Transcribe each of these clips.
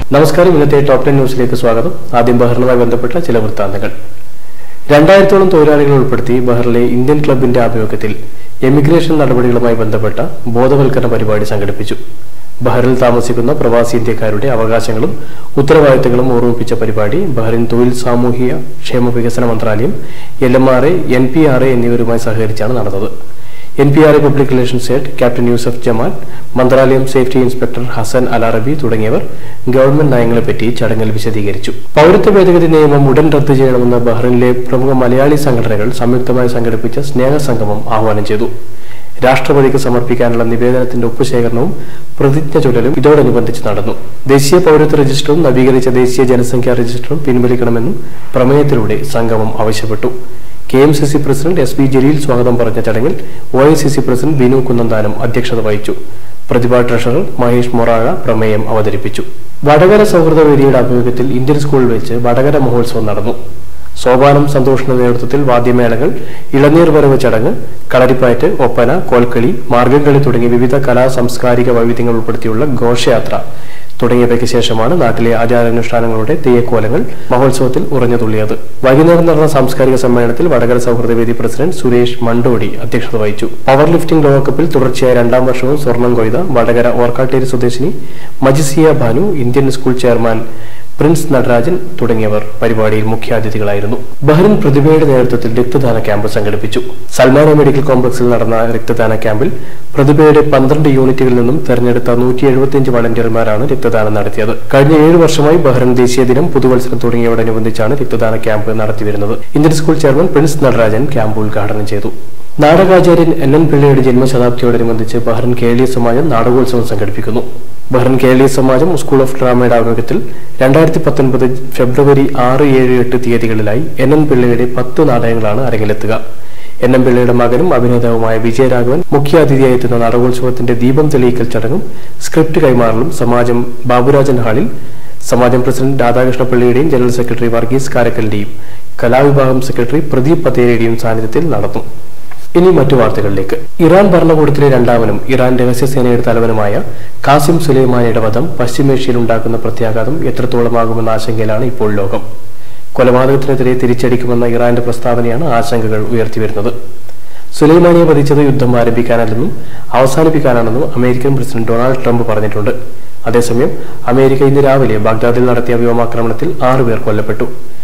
നമസ്കാരം ഇന്നത്തെ top ten ന്യൂസിലേക്ക് സ്വാഗതം ആദ്യം ബഹ്റിനുമായി ബന്ധപ്പെട്ട ചില വൃത്താന്തങ്ങൾ രണ്ടായിരത്തോളം തൊഴിലാളികൾ ഉൾപ്പെടുത്തി ബഹ്റിലെ ഇന്ത്യൻ ക്ലബിന്റെ ആഭിമുഖ്യത്തിൽ എമിഗ്രേഷൻ നടപടികളുമായി ബന്ധപ്പെട്ട ബോധവൽക്കരണ പരിപാടി സംഘടിപ്പിച്ചു ബഹ്റിൽ താമസിക്കുന്ന പ്രവാസി ഇന്ത്യക്കാരുടെ അവകാശങ്ങളും ഉത്തരവാദിത്തങ്ങളും ഓർമ്മിപ്പിച്ച പരിപാടി ബഹ്റിൻ തൊഴിൽ സാമൂഹിക ക്ഷേമ വികസന മന്ത്രാലയം L M R A N P R A എന്നിവരുമായി സഹകരിച്ചാണ് നടന്നത് N P R A public relations head captain Yusuf Jamal മന്ത്രാലയം സേഫ്റ്റി ഇൻസ്പെക്ടർ ഹസൻ അലാറബി തുടങ്ങിയവർ ഗവൺമെന്റ് നയങ്ങളെപ്പറ്റി ചടങ്ങിൽ വിശദീകരിച്ചു പൌരത്വ ഭേദഗതി നിയമം ഉടൻ റദ്ദു ചെയ്യണമെന്ന് ബഹ്റിനിലെ പ്രമുഖ മലയാളി സംഘടനകൾ സംയുക്തമായി സംഘടിപ്പിച്ച സ്നേഹസംഗമം ആഹ്വാനം ചെയ്തു രാഷ്ട്രപതിക്ക് സമർപ്പിക്കാനുള്ള നിവേദനത്തിന്റെ ഒപ്പുശേഖരണവും പ്രതിജ്ഞ ചൊല്ലലും ഇതോടനുബന്ധിച്ച് നടന്നു ദേശീയ പൌരത്വ രജിസ്റ്ററും നവീകരിച്ച ദേശീയ ജനസംഖ്യാ രജിസ്റ്ററും പിൻവലിക്കണമെന്നും പ്രമേയത്തിലൂടെ സംഗമം ആവശ്യപ്പെട്ടു K M C C president S B Jaleel സ്വാഗതം പറഞ്ഞ ചടങ്ങിൽ O I C C president Binu Kunnanthanam അധ്യക്ഷത വഹിച്ചു പ്രതിഭാ ട്രഷറർ മഹേഷ് മൊറാഴ പ്രമേയം അവതരിപ്പിച്ചു വടകര സൗഹൃദ വേദിയുടെ ആഭിമുഖ്യത്തിൽ ഇന്ത്യൻ സ്കൂളിൽ വെച്ച് വടകര മഹോത്സവം നടന്നു സോപാനം സന്തോഷിന്റെ നേതൃത്വത്തിൽ വാദ്യമേളകൾ ഇളനീർ വരവ് ചടങ്ങ് കളരിപ്പയറ്റ് ഒപ്പന കോൽക്കളി മാർഗംകളി തുടങ്ങിയ വിവിധ കലാ സാംസ്കാരിക വൈവിധ്യങ്ങൾ ഉൾപ്പെടുത്തിയുള്ള ഘോഷയാത്ര തുടങ്ങിയവയ്ക്ക് ശേഷമാണ് നാട്ടിലെ ആചാരാനുഷ്ഠാനങ്ങളുടെ തെയ്യക്കോലങ്ങൾ മഹോത്സവത്തിൽ ഉറഞ്ഞുതുള്ളിയത് വൈകുന്നേരം നടന്ന സാംസ്കാരിക സമ്മേളനത്തിൽ വടകര സൗഹൃദവേദി പ്രസിഡന്റ് സുരേഷ് മണ്ടോടി അധ്യക്ഷത വഹിച്ചു പവർ ലിഫ്റ്റിംഗ് ലോകകപ്പിൽ തുടർച്ചയായ രണ്ടാം വർഷവും സ്വർണം കൊയ്ത വടകര ഓർക്കാട്ടേരി സ്വദേശിനി Majisiya Bhanu Indian school chairman Prince Natarajan തുടങ്ങിയവർ പരിപാടിയിൽ മുഖ്യാതിഥികളായിരുന്നു ബഹ്റിൻ പ്രതിഭയുടെ നേതൃത്വത്തിൽ രക്തദാന ക്യാമ്പ് സംഘടിപ്പിച്ചു സൽമാന മെഡിക്കൽ കോംപ്ലക്സിൽ നടന്ന രക്തദാന ക്യാമ്പിൽ പ്രതിഭയുടെ പന്ത്രണ്ട് യൂണിറ്റുകളിൽ നിന്നും തെരഞ്ഞെടുത്ത നൂറ്റി എഴുപത്തിയഞ്ച് വളണ്ടിയർമാരാണ് രക്തദാനം നടത്തിയത് കഴിഞ്ഞ ഏഴ് വർഷമായി ബഹ്റിൻ ദേശീയ ദിനം പുതുവത്സരം തുടങ്ങിയവയോടനുബന്ധിച്ചാണ് രക്തദാന ക്യാമ്പ് നടത്തിവരുന്നത് Indian school chairman Prince Natarajan camp ഉദ്ഘാടനം ചെയ്തു നാടകാചാര്യൻ എൻ എൻ പിള്ളയുടെ ജന്മശതാബ്ദിയോടനുബന്ധിച്ച് ബഹ്റിൻ കേരളീയ സമാജം നാടകോത്സവം സംഘടിപ്പിക്കുന്നു ബഹ്റിൻ കേരളീയ സമാജം സ്കൂൾ ഓഫ് ഡ്രാമയുടെ ആഭിമുഖ്യത്തിൽ രണ്ടായിരത്തി പത്തൊൻപത് ഫെബ്രുവരി ആറ് ഏഴ് എട്ട് തീയതികളിലായി എൻ എൻ പിള്ളയുടെ പത്ത് നാടകങ്ങളാണ് അരങ്ങിലെത്തുക എൻ എം പിള്ളയുടെ മകനും അഭിനേതാവുമായ വിജയരാഘവൻ മുഖ്യാതിഥിയായി എത്തുന്ന നാടകോത്സവത്തിന്റെ ദീപം തെളിയിക്കൽ ചടങ്ങും സ്ക്രിപ്റ്റ് കൈമാറലും സമാജം ബാബുരാജൻ ഹാളിൽ സമാജം പ്രസിഡന്റ് രാധാകൃഷ്ണ പിള്ളയുടെയും ജനറൽ സെക്രട്ടറി വർഗീസ് കാരക്കലിന്റെയും കലാവിഭാഗം സെക്രട്ടറി പ്രദീപ് പതേരയുടെയും സാന്നിധ്യത്തിൽ നടന്നു ഇനി മറ്റു വാർത്തകളിലേക്ക് ഇറാൻ ഭരണകൂടത്തിലെ രണ്ടാമനും ഇറാൻ രഹസ്യസേനയുടെ തലവനുമായ കാസിം സുലൈമാനിയുടെ വധം പശ്ചിമേഷ്യയിൽ ഉണ്ടാക്കുന്ന പ്രത്യാഘാതം എത്രത്തോളമാകുമെന്ന ആശങ്കയിലാണ് ഇപ്പോൾ ലോകം കൊലപാതകത്തിനെതിരെ തിരിച്ചടിക്കുമെന്ന ഇറാന്റെ പ്രസ്താവനയാണ് ആശങ്കകൾ ഉയർത്തിവരുന്നത് സുലൈമാനിയെ വധിച്ചത് യുദ്ധം ആരംഭിക്കാനല്ലെന്നും അവസാനിപ്പിക്കാനാണെന്നും അമേരിക്കൻ പ്രസിഡന്റ് ഡൊണാൾഡ് ട്രംപ് പറഞ്ഞിട്ടുണ്ട് അതേസമയം അമേരിക്ക ഇന്ന് രാവിലെ ബാഗ്ദാദിൽ നടത്തിയ വ്യോമാക്രമണത്തിൽ ആറുപേർ കൊല്ലപ്പെട്ടു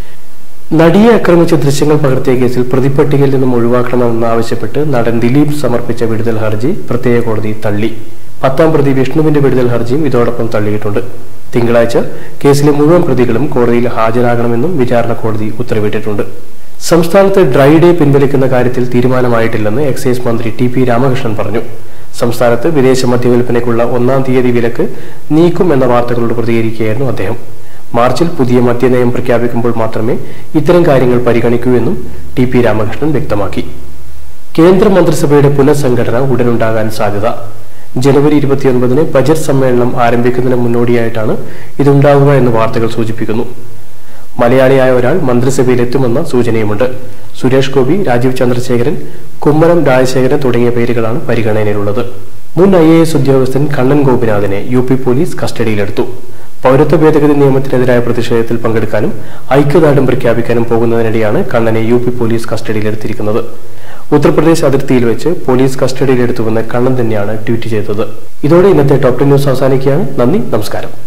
നടിയെ ആക്രമിച്ച ദൃശ്യങ്ങൾ പകർത്തിയ കേസിൽ പ്രതിപട്ടികയിൽ നിന്നും ഒഴിവാക്കണമെന്ന് ആവശ്യപ്പെട്ട് നടൻ ദിലീപ് സമർപ്പിച്ച വിടുതൽ ഹർജി പ്രത്യേക കോടതി തള്ളി പത്താം പ്രതി വിഷ്ണുവിന്റെ വിടുതൽ ഹർജിയും ഇതോടൊപ്പം തള്ളിയിട്ടുണ്ട് തിങ്കളാഴ്ച കേസിലെ മുഴുവൻ പ്രതികളും കോടതിയിൽ ഹാജരാകണമെന്നും വിചാരണ കോടതി ഉത്തരവിട്ടിട്ടുണ്ട് സംസ്ഥാനത്ത് ഡ്രൈ ഡേ പിൻവലിക്കുന്ന കാര്യത്തിൽ തീരുമാനമായിട്ടില്ലെന്ന് എക്സൈസ് മന്ത്രി ടി പി രാമകൃഷ്ണൻ പറഞ്ഞു സംസ്ഥാനത്ത് വിദേശ മദ്യവിൽപ്പനയ്ക്കുള്ള ഒന്നാം തീയതി വിലക്ക് നീക്കും എന്ന വാർത്തകളോട് പ്രതികരിക്കുകയായിരുന്നു അദ്ദേഹം മാർച്ചിൽ പുതിയ മദ്യനയം പ്രഖ്യാപിക്കുമ്പോൾ മാത്രമേ ഇത്തരം കാര്യങ്ങൾ പരിഗണിക്കൂ എന്നും ടി പി രാമകൃഷ്ണൻ വ്യക്തമാക്കി കേന്ദ്ര മന്ത്രിസഭയുടെ പുനഃസംഘടന ഉടനുണ്ടാകാൻ സാധ്യത ജനുവരി ഇരുപത്തിയൊൻപതിന് ബജറ്റ് സമ്മേളനം ആരംഭിക്കുന്നതിന് മുന്നോടിയായിട്ടാണ് ഇതുണ്ടാവുക എന്ന് വാർത്തകൾ സൂചിപ്പിക്കുന്നു മലയാളിയായ ഒരാൾ മന്ത്രിസഭയിലെത്തുമെന്ന സൂചനയുമുണ്ട് സുരേഷ് ഗോപി രാജീവ് ചന്ദ്രശേഖരൻ കുമ്മനം രാജശേഖരൻ തുടങ്ങിയ പേരുകളാണ് പരിഗണനയിലുള്ളത് മുൻ ഐ എ എസ് ഉദ്യോഗസ്ഥൻ കണ്ണൻ ഗോപിനാഥിനെ യു പി പോലീസ് കസ്റ്റഡിയിലെടുത്തു പൗരത്വ ഭേദഗതി നിയമത്തിനെതിരായ പ്രതിഷേധത്തിൽ പങ്കെടുക്കാനും ഐക്യദാർഢ്യം പ്രഖ്യാപിക്കാനും പോകുന്നതിനിടെയാണ് കണ്ണനെ യു പി പോലീസ് കസ്റ്റഡിയിലെടുത്തിരിക്കുന്നത് ഉത്തർപ്രദേശ് അതിർത്തിയിൽ വെച്ച് പോലീസ് കസ്റ്റഡിയിലെടുത്തുവെന്ന് കണ്ണൻ തന്നെയാണ് ട്വീറ്റ് ചെയ്തത് ഇതോടെ ഇന്നത്തെ ടോപ്പ് ന്യൂസ് അവസാനിക്കുകയാണ് നന്ദി നമസ്കാരം